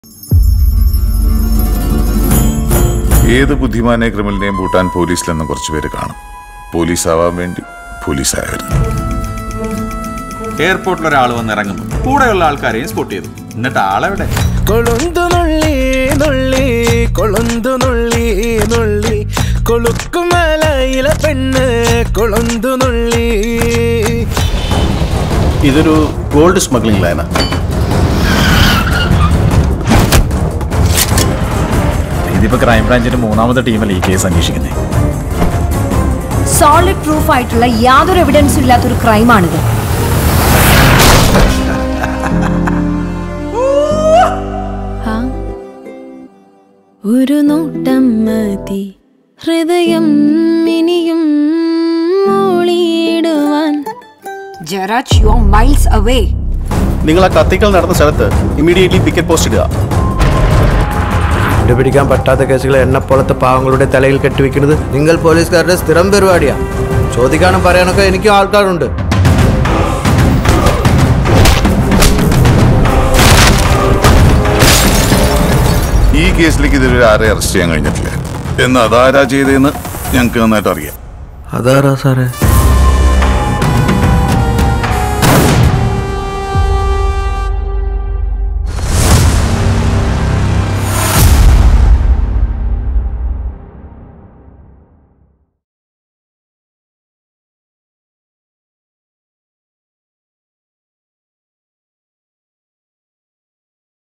ഏത് ബുദ്ധിമാനെ ക്രിമിനലിനെയും പൂട്ടാൻ പോലീസിലെന്നും കുറച്ചുപേര് കാണും പോലീസ് ആവാൻ വേണ്ടി പോലീസായവരുന്നു എയർപോർട്ടിൽ ഒരാൾ വന്ന് ഇറങ്ങുന്നു കൂടെയുള്ള ആൾക്കാരെയും സ്പോട്ട് ചെയ്തു എന്നിട്ട് ആളെവിടെ കൊളുന്തു നുള്ളി നുള്ളി കൊളുന്തു നുള്ളി നുള്ളി കൊളുക്കുമലയില പെണ്ണ് കൊളുന്തു നുള്ളി ഇതൊരു ഗോൾഡ് സ്മഗ്ലിംഗ് ലൈനാണ് ഇതിപ്പോ ക്രൈംബ്രാഞ്ചിന്റെ മൂന്നാമത്തെ ടീമല്ലേ ഈ കേസ് അന്വേഷിക്കുന്നത് സോളിഡ് പ്രൂഫ് ആയിട്ടുള്ള യാതൊരു എവിഡൻസും ഇല്ലാത്തൊരു ക്രൈമാണിത് ഒരു നോട്ടം മതി ഹൃദയം ഇനിയും മൂളിയിടുവാൻ ജറാജ് യു ആർ മൈൽസ് അവേ നിങ്ങൾ ആ കത്തിക്കൽ നടന്ന സ്ഥലത്ത് ഇമീഡിയറ്റ്ലി പിക്കറ്റ് പോസ്റ്റ് ഇടുക കണ്ടുപിടിക്കാൻ പറ്റാത്ത കേസുകൾ എന്നെപ്പോലത്തെ പാവങ്ങളുടെ തലയിൽ കെട്ടിവെക്കുന്നത് നിങ്ങൾ പോലീസുകാരുടെ സ്ഥിരം പരിപാടിയാ ചോദിക്കാനും പറയാനൊക്കെ എനിക്കും ആൾക്കാരുണ്ട് ഈ കേസിലേക്ക് ഇതുവരെ ആരെ അറസ്റ്റ് ചെയ്യാൻ കഴിഞ്ഞിട്ടില്ല എന്ന് അതാരാ ചെയ്തതെന്ന് ഞങ്ങൾക്ക് നന്നായിട്ട് അറിയാം അതാരാ സാറേ